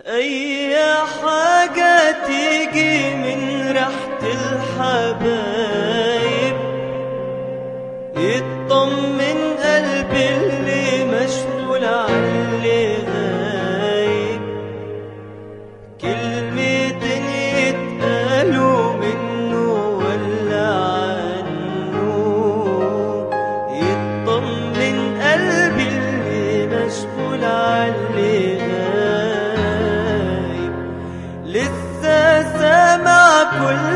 أي حاجة تيجي من ريحة الحبايب يطمن قلبي اللي مشغول عاللي غايب كلمتين يتقالوا منه ولا عنه يطمن قلبي اللي مشغول عاللي غايب لسه سامع كل